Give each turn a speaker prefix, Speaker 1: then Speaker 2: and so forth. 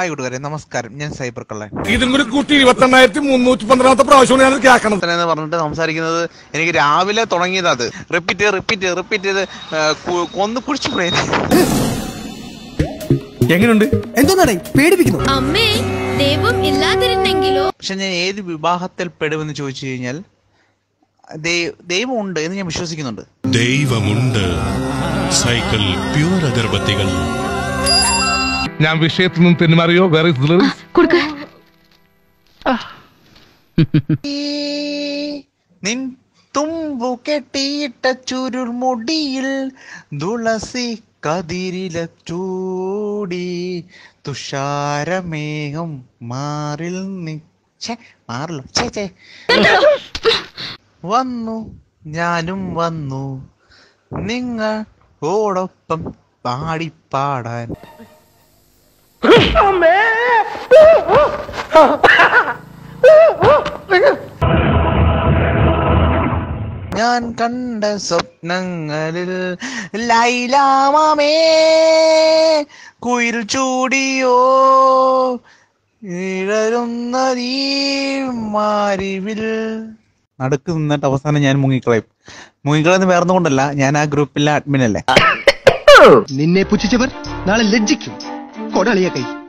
Speaker 1: hi കൂട്ടുകാരെ നമസ്കാരം ഞാൻ സൈബർ കള്ളൻ
Speaker 2: ഇതിൽ കൂടി കൂട്ടി ഇരുപത്തി എണ്ണായിരത്തി മുന്നൂറ്റി പന്ത്രണ്ടാമത്തെ പ്രാവശ്യമാണ് ഞാൻ കേൾക്കണത്
Speaker 1: എന്ന് പറഞ്ഞിട്ട് സംസാരിക്കുന്നത് എനിക്ക് രാവിലെ തുടങ്ങിയത് അത് റിപ്പീറ്റ് റിപ്പീറ്റ് റിപ്പീറ്റ് ചെയ്ത് ആ, കു- കൊന്ന് കുടിച്ചു പോയി
Speaker 2: എങ്ങനെയുണ്ട്
Speaker 3: എന്തോന്നാടേ പേടിപ്പിക്കുന്നു
Speaker 4: അമ്മേ ദൈവം ഇല്ലാതിരുന്നെങ്കിലോ
Speaker 1: പക്ഷെ ഞാൻ ഏത് വിവാഹത്തിൽ പെടുമെന്ന് ചോദിച്ചു കഴിഞ്ഞാൽ ദൈ- ദൈവമുണ്ട് എന്ന് ഞാൻ വിശ്വസിക്കുന്നുണ്ട്
Speaker 5: ദൈവമുണ്ട് സൈക്കിൾ പ്യൂർ അഗർബത്തികൾ
Speaker 2: ഞാൻ വിഷയത്തിൽ നിന്ന് തെന്നുമാറിയോ വേറെ
Speaker 1: നിൻ തുമ്പു കെട്ടിയിട്ട ചുരുൾമുടിയിൽ തുളസി കതിരില ചൂടി തുഷാരമേഘം മാറിൽ നി ഛെ, മാറില്ലോ ഛേ ഛേ വന്നു ഞാനും വന്നു നിങ്ങളോടൊപ്പം പാടിപ്പാടാൻ ഞാൻ കണ്ട സ്വപ്നങ്ങളിൽ ലൈലാമേ കുയിൽ ചൂടിയോ ഇഴരുന്ന നീ മാരിവിൽ നടുക്ക് നിന്നിട്ട് അവസാനം ഞാൻ മുങ്ങിക്കളയും മുങ്ങിക്കളയെന്ന് വേർന്നുകൊണ്ടല്ല ഞാൻ ആ ഗ്രൂപ്പിലെ അഡ്മിൻ അല്ലേ
Speaker 3: നിന്നെ പുച്ഛിച്ചവർ നാളെ ലജ്ജിക്കും കൊടളിയ കൈ